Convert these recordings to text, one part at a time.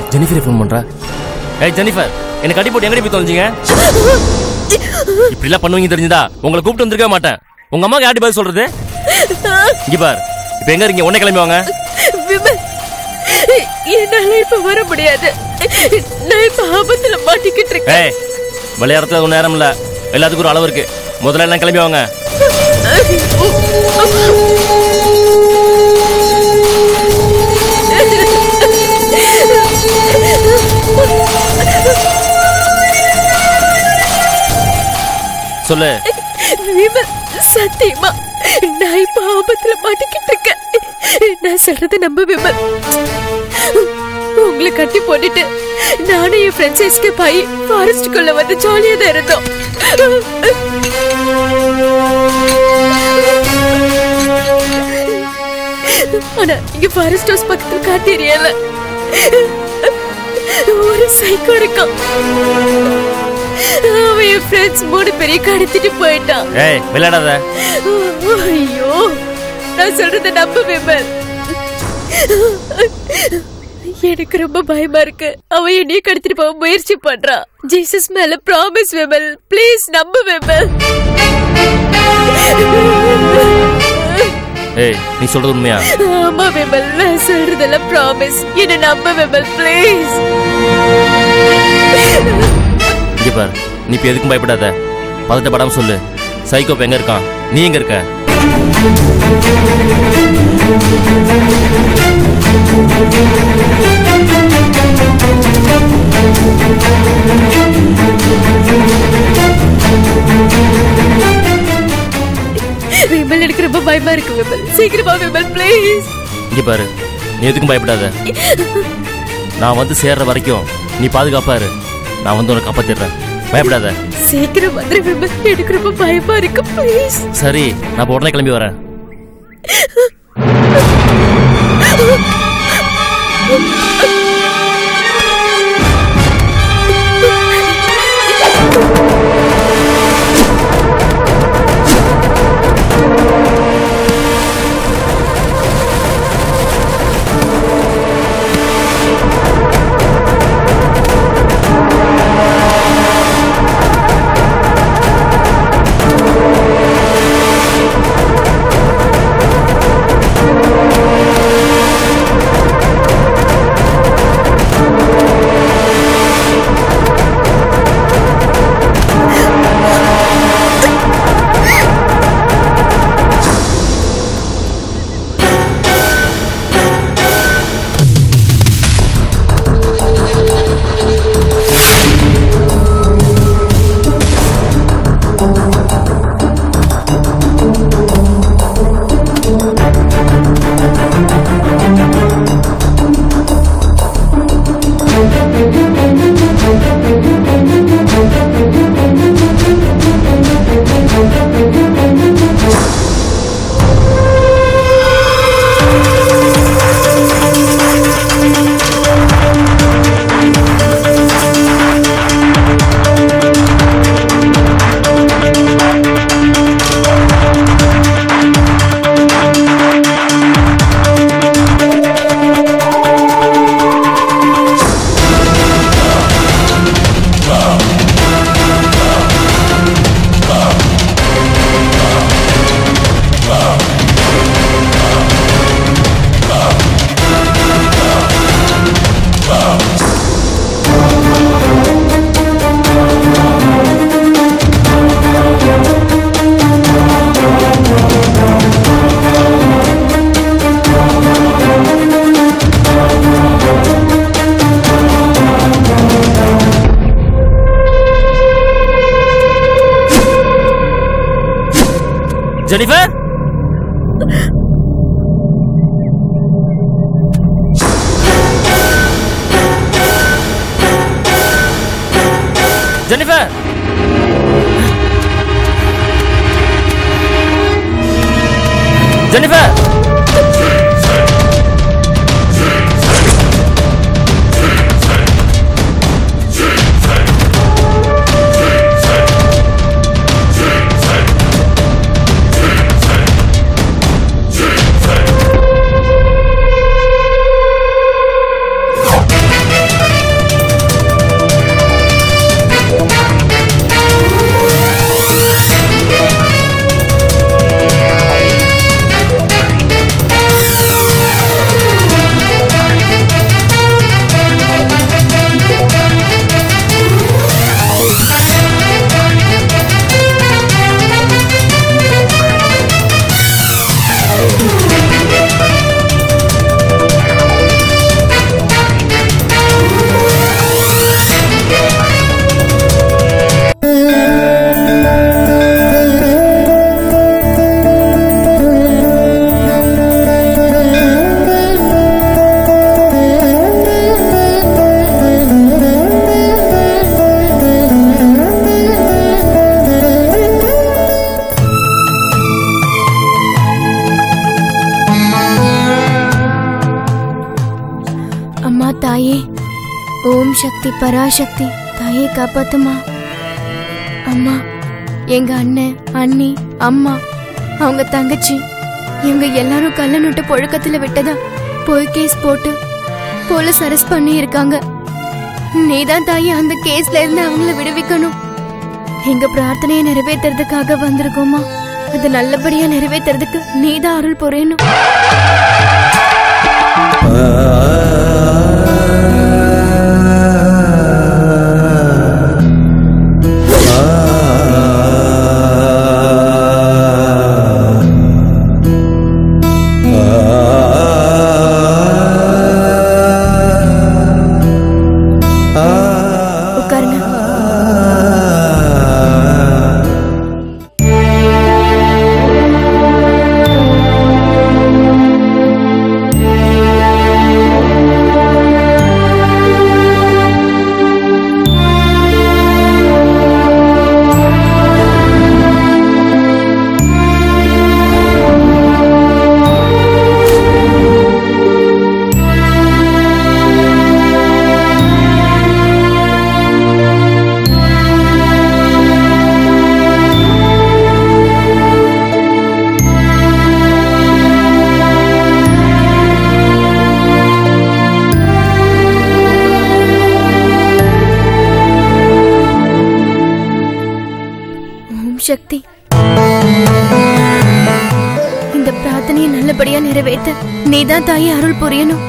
Jennifer phone பண்றா ஏய் Jennifer என்ன கட்டி போட்டு எங்கடி போய் தொலைஞ்சீங்க இப்படி எல்லாம் பண்ணுவீங்க தெரிஞ்சுதா உங்களை கூப்பிட்டு வந்திருக்கவே மாட்டேன் உங்க அம்மாக்கு யார்டி பதில் சொல்றது இங்க பார் இப்ப எங்க இருக்கீங்க உடனே கிளம்பி வாங்க விமல் என்னால இப்ப வர முடியாது நான் இப்ப ஆபத்துல மாட்டிக்கிட்டு இருக்கேன் ஏய் விளையாடுறதுக்கு அது நேரம் இல்ல எல்லாத்துக்கும் ஒரு அளவு இருக்கு முதல்ல என்ன கிளம்பி வாங்க சொல்லு விமல் சத்தியமா நான் இப்ப ஆபத்துல மாட்டிக்கிட்டு இருக்கேன் நான் சொல்றத நம்ப விமல் உங்களை கட்டி போட்டுட்டு நானும் என் ஃப்ரெண்ட்ஸ் எஸ்கேப் ஆகி ஃபாரஸ்டுக்குள்ள வந்து ஜாலியா தான் இருந்தோம் ஆனா இங்க ஃபாரஸ்ட் ஹவுஸ் பக்கத்துல காட்டு ஏரியால ஒரு சைக்கோ இருக்கான் அவன் என் ஃப்ரெண்ட்ஸ் மூணு பேரையும் கடத்திட்டு போயிட்டான் ஏய் விளையாடாத ஐயோ நான் சொல்றத நம்ப விமல் எனக்கு ரொம்ப பயமா இருக்கு அவன் என்னைய கடத்திட்டு போக முயற்சி பண்றான் ஜீசஸ் மேல ப்ராமிஸ் விமல் ப்ளீஸ் நம்ப விமல் ஏய் நீ சொல்றது உண்மையா ஆமா விமல் நான் சொல்றதெல்லாம் ப்ராமிஸ் என்ன நம்ப விமல் ப்ளீஸ் இங்க பார் நீ இப்ப எதுக்கும் பயப்படாத பதட்டப்படாம சொல்லு சைக்கோ இப்ப எங்க இருக்கான் நீ எங்க இருக்க விமல் எனக்கு ரொம்ப பயமா இருக்கு விமல் சீக்கிரமா விமல் ப்ளீஸ் இங்க பாரு நீ எதுக்கும் பயப்படாத நான் வந்து சேர்ற வரைக்கும் நீ பாதுகாப்பா இரு நான் வந்து உன்னை காப்பாத்திடுறேன் பயப்படாத சீக்கிரம் வந்துரு விமல் எனக்கு ரொம்ப பயமா இருக்கு ப்ளீஸ் சரி நான் இப்ப உடனே கிளம்பி வரேன் Jennifer Jennifer Jennifer Om Shakti Parasakthi தாயே காப்பாத்துமா அம்மா எங்க அண்ணன் அண்ணி அம்மா அவங்க தங்கச்சி இவங்க எல்லாரும் கள்ள நோட்டு புழக்கத்துல விட்டதா போய் கேஸ் போட்டு போலீஸ் அரெஸ்ட் பண்ணி இருக்காங்க நீதான் தாயே அந்த கேஸ்ல இருந்து அவங்கள விடுவிக்கணும் எங்க பிரார்த்தனையை நிறைவேத்துறதுக்காக வந்திருக்கோமா அது நல்லபடியா நிறைவேத்துறதுக்கு நீதான் அருள் புரியணும் உட்காருங்க ஓம் சக்தி இந்த பிரார்த்தனையை நல்லபடியா நிறைவேற்ற நீதான் தாயே அருள் புரியணும்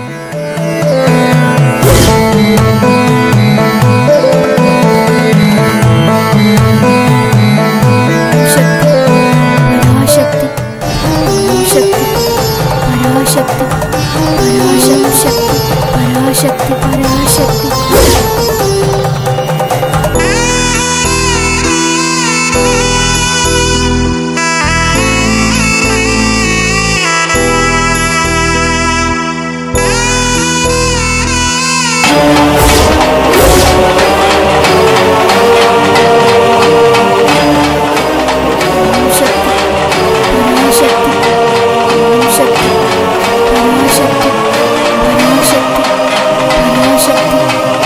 சக்தி பராசக்தி ஓம் சக்தி பராசக்தி பராசக்தி சக்தி பராசக்தி பராசக்தி ஓம் சக்தி பராசக்தி ஓம் சக்தி பராசக்தி பராசக்தி பராசக்தி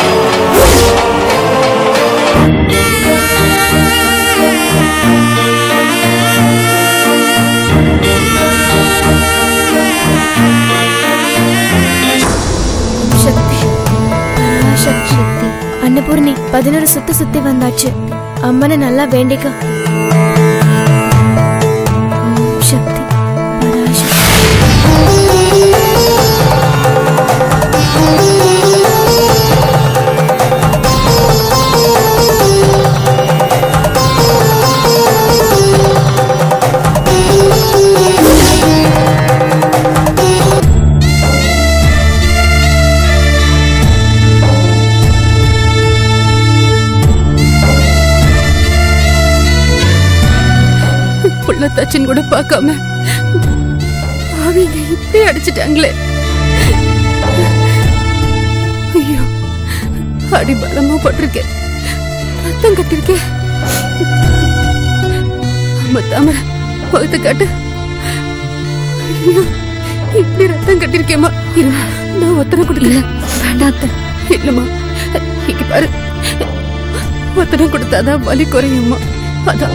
ஓம் சக்தி பராசக்தி சக்தி அன்னபூர்ணி பதினோரு சுத்து சுத்தி வந்தாச்சு அம்மனை நல்லா வேண்டிக்க ஓம் சக்தி பராசக்தி புள்ள தச்சுன்னு கூட பார்க்காம அவங்க இப்படி அடிச்சிட்டாங்களே ஐயோ அடி பலமா பட்டிருக்கேன் ரத்தம் கட்டிருக்கேன் அம்மா தாமரை பகுத்து காட்டு ஐயோ இப்படி ரத்தம் கட்டிருக்கேம்மா இருமா நான் ஒத்தனை கொடுக்கல வேண்டாத்த இல்லம்மா இங்க பாரு ஒத்தனை கொடுத்தாதான் வலி குறையும்மா அதான்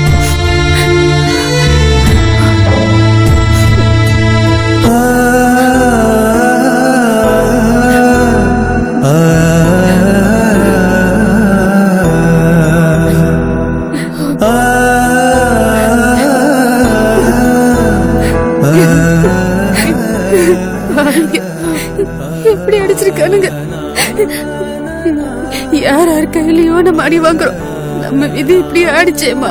பாருங்க. எப்படி அடிச்சிருக்கானுங்க யார் யார் கையிலயோ நம்ம அடி வாங்குறோம் நம்ம விதி இப்படி ஆடிச்சேம்மா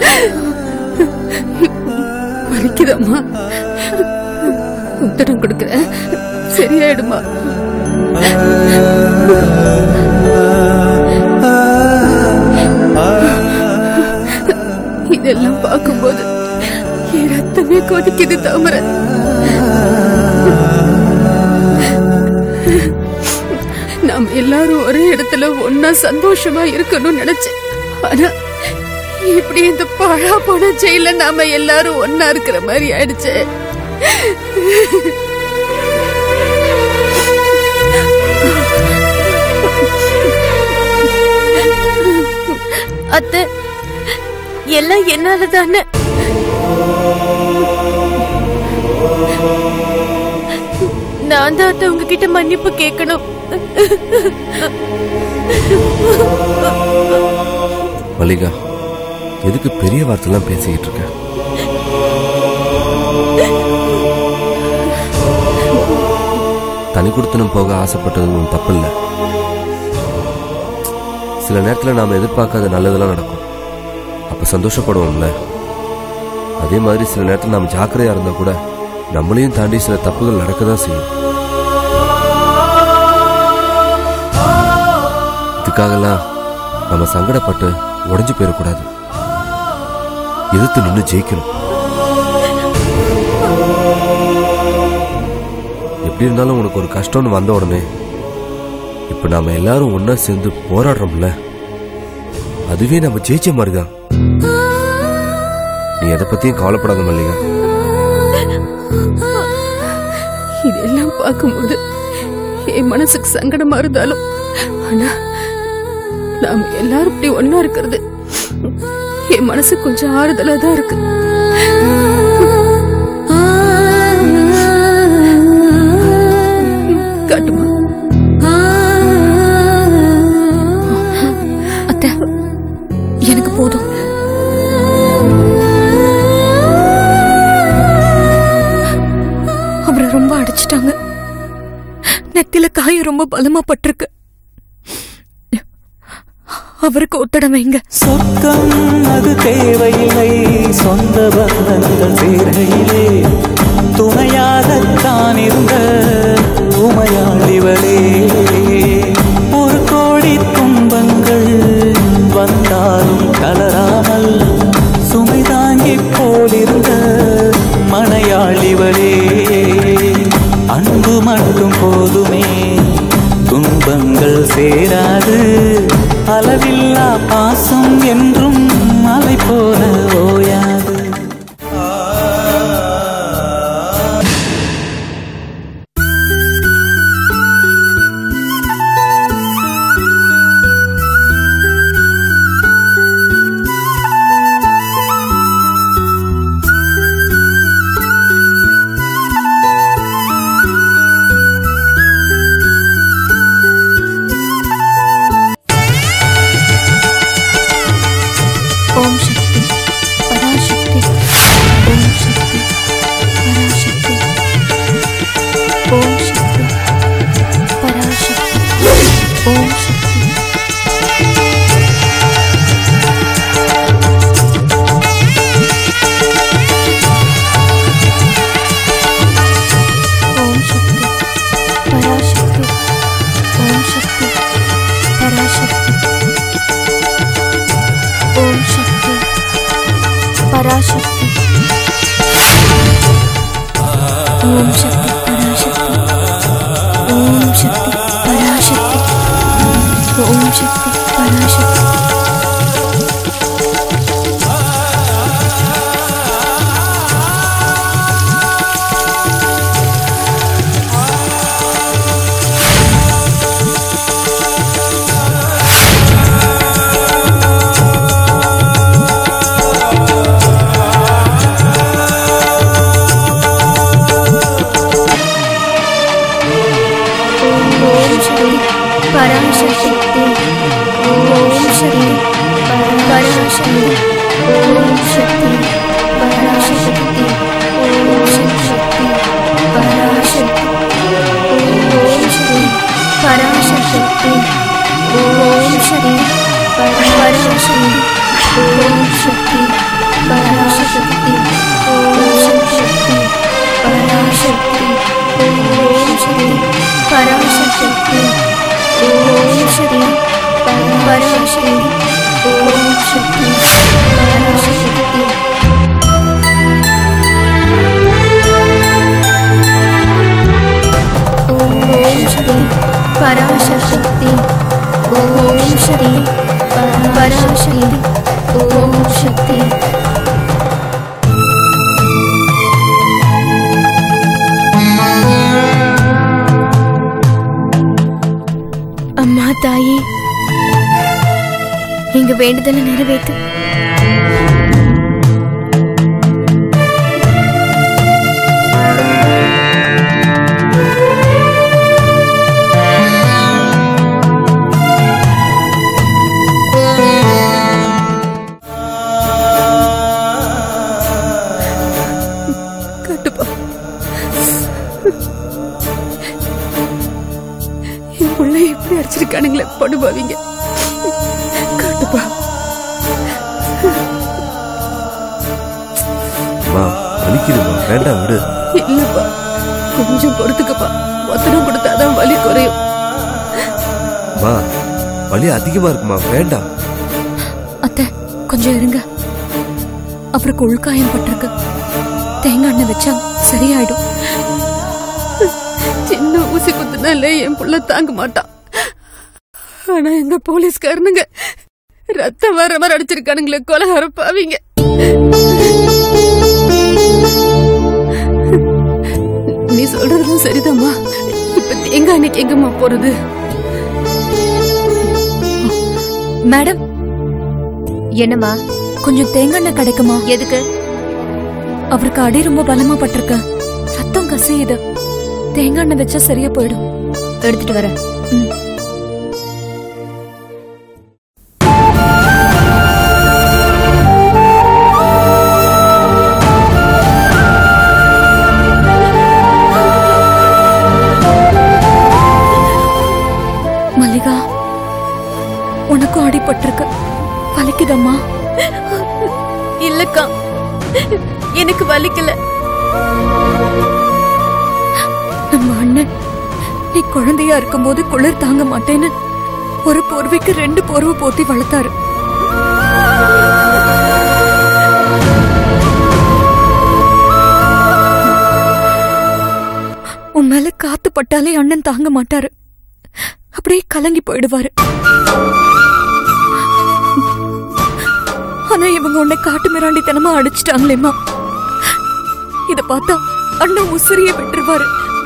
வலிக்குதம்மா உத்தரம் கொடுக்குறேன் சரியாயிடுமா இதெல்லாம் பார்க்கும்போது என் ரத்தமே கொதிக்குது தாமரை நாம் எல்லாரும் ஒரே இடத்துல ஒன்னா சந்தோஷமா இருக்கணும்னு நினைச்சேன் ஆனா இப்படி இந்த பழா போன ஜெயில நாம எல்லாரும் ஒன்னா இருக்கிற மாதிரி ஆயிடுச்சே அத்தை எல்லாம் என்னால தானே நான் தான் அத்தை உங்ககிட்ட மன்னிப்பு கேட்கணும் மல்லிகா எதுக்கு பெரிய வார்த்தைலாம் பேசிக்கிட்டு இருக்க தனி கொடுத்தனும் போக ஆசைப்பட்டது ஒன்றும் தப்பு இல்லை சில நேரத்தில் நாம் எதிர்பார்க்காத நல்லதெல்லாம் நடக்கும் அப்போ சந்தோஷப்படுவோம்ல அதே மாதிரி சில நேரத்தில் நாம் ஜாக்கிரதையாக இருந்தால் கூட நம்மளையும் தாண்டி சில தப்புகள் நடக்க தான் செய்யும் இதுக்காகலாம் நம்ம சங்கடப்பட்டு உடைஞ்சு போயிடக்கூடாது எதிர்த்து நின்று ஜெயிக்கணும் எப்படி இருந்தாலும் உனக்கு ஒரு கஷ்டம்னு வந்த உடனே இப்ப நாம எல்லாரும் ஒண்ணா சேர்ந்து போராடுறோம்ல அதுவே நம்ம ஜெயிச்ச மாதிரிதான் நீ எதை பத்தியும் கவலைப்படாத மல்லிகா இதெல்லாம் பார்க்கும்போது என் மனசுக்கு சங்கடமா இருந்தாலும் ஆனா நாம எல்லாரும் இப்படி ஒன்னா இருக்கிறது என் மனசு கொஞ்சம் ஆறுதலா தான் இருக்கு காட்டுமா அத்தை எனக்கு போதும் அவரை ரொம்ப அடிச்சிட்டாங்க நெத்தில காயம் ரொம்ப பலமா பட்டிருக்கு அவருக்கு ஒத்தட வைங்க சொர்க்கம் அது தேவையில்லை சொந்த பந்தங்கள் சேர்கையிலே துணையாகத்தான் இருந்த உமையாளிவளே ஒரு கோடி துன்பங்கள் வந்தாலும் கலராமல் சுமை தாங்கி போலிருந்த மனையாளிவளே அன்பு மட்டும் போதுமே துன்பங்கள் சேராது அளவில்லா பாசம் என்றும் மலை போல ஓயாது ஓம் சக்தி பராசக்தி ஓம் சக்தி பராசக்தி ஓம் சக்தி பராசக்தி ஓம் சக்தி ஓம் சக்தி பராசக்தி ஓம் சக்தி பராசக்தி ஓம் சக்தி பராசக்தி ஓம் சக்தி பராசக்தி ஓம் சக்தி பராசக்தி ஓம் சக்தி பராசக்தி ஓம் சக்தி பராசக்தி ஓம் சக்தி பராசக்தி ஓம் சக்தி பராசக்தி ஓம் சக்தி பராசக்தி ஓம் சக்தி பராசக்தி ஓம் சக்தி பராசக்தி ஓம் சக்தி பராசக்தி ஓம் சக்தி பராசக்தி ஓம் சக்தி பராசக்தி ஓம் சக்தி பராசக்தி ஓம் சக்தி பராசக்தி ஓம் ஸ்ரீ பராசக்தி ஓம் ஸ்ரீ பராசக்தி ஓம் சக்தி அம்மா தாயே எங்க வேண்டுதலை நிறைவேத்து கட்டுப்பா என் பிள்ளை எப்படி அடிச்சிருக்கானுங்களே படுபாவீங்க கட்டுப்பா அம்மா வலிக்குதுமா வேண்டாம் விடு இல்லப்பா கொஞ்சம் பொறுத்துக்கப்பா ஒத்தனம் கொடுத்தாதான் வலி குறையும் அம்மா வலி அதிகமா இருக்குமா வேண்டாம் அத்தை கொஞ்சம் இருங்க அவருக்கு உள்காயம் பட்டிருக்கு தேங்காய் எண்ணெய் வச்சா சரியாயிடும் சின்ன ஊசி குத்துனால என் புள்ள தாங்க மாட்டான் ஆனா எங்க போலீஸ்காரனுங்க ரத்தம் வர மாதிரி அடிச்சிருக்கானுங்களே கொலகார பாவீங்க நீ சொல்றதும் சரிதாம்மா இப்ப தேங்காய் எண்ணெய்க்கு எங்கம்மா போறது மேடம் என்னம்மா கொஞ்சம் தேங்காய் எண்ணெய் கிடைக்குமா எதுக்கு அவருக்கு அடி ரொம்ப பலமா பட்டிருக்கு ரத்தம் கசியுது தேங்காய் எண்ணெய் வச்சா சரியா போயிடும் எடுத்துட்டு வரேன் மல்லிகா உனக்கும் அடிபட்டிருக்கு வலிக்குதம்மா இல்லக்கா எனக்கு வலிக்கல நம்ம அண்ணன் நீ குழந்தையா இருக்கும்போது குளிர் தாங்க மாட்டேன்னு ஒரு போர்வைக்கு ரெண்டு போர்வை போத்தி வளர்த்தாரு உன் மேல காத்து பட்டாலே அண்ணன் தாங்க மாட்டாரு அப்படியே கலங்கி போயிடுவாரு ஆனா இவங்க உன்னை காட்டு மிராண்டித்தனமா அடிச்சிட்டாங்களேம்மா இத பார்த்தா அண்ணன் உசிரிய விட்டுருவாரு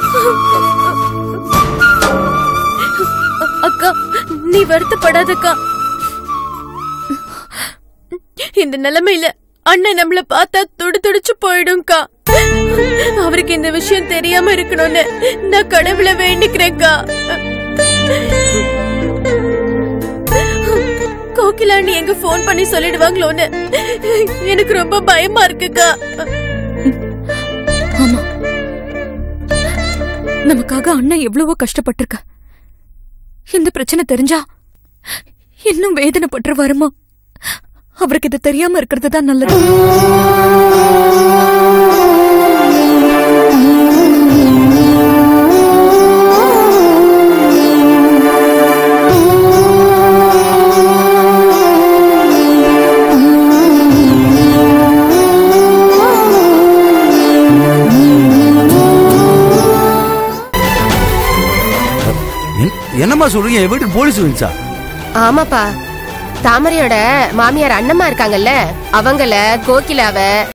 அக்கா நீ வருத்தப்படாதக்கா இந்த நிலைமையில அண்ணன் நம்மள பார்த்தா துடி துடிச்சு போயிடும்க்கா அவருக்கு இந்த விஷயம் தெரியாம இருக்கணும்னு நான் கடவுளை வேண்டிக்கிறேன்க்கா கோகிலா நீ எங்க போன் பண்ணி சொல்லிடுவாங்களோன்னு எனக்கு ரொம்ப பயமா இருக்குக்கா ஆமா நமக்காக அண்ணன் எவ்வளவோ கஷ்டப்பட்டிருக்க இந்த பிரச்சனை தெரிஞ்சா இன்னும் வேதனைப்பட்டு வருமா அவருக்கு இது தெரியாம இருக்கிறது தான் நல்லது என்- என்னம்மா சொல்றீங்க என் வீட்டுக்கு போலீஸ் வந்துச்சா ஆமாப்பா தாமரையோட மாமியார் அண்ணம்மா இருக்காங்கல்ல அவங்கள கோகிலாவ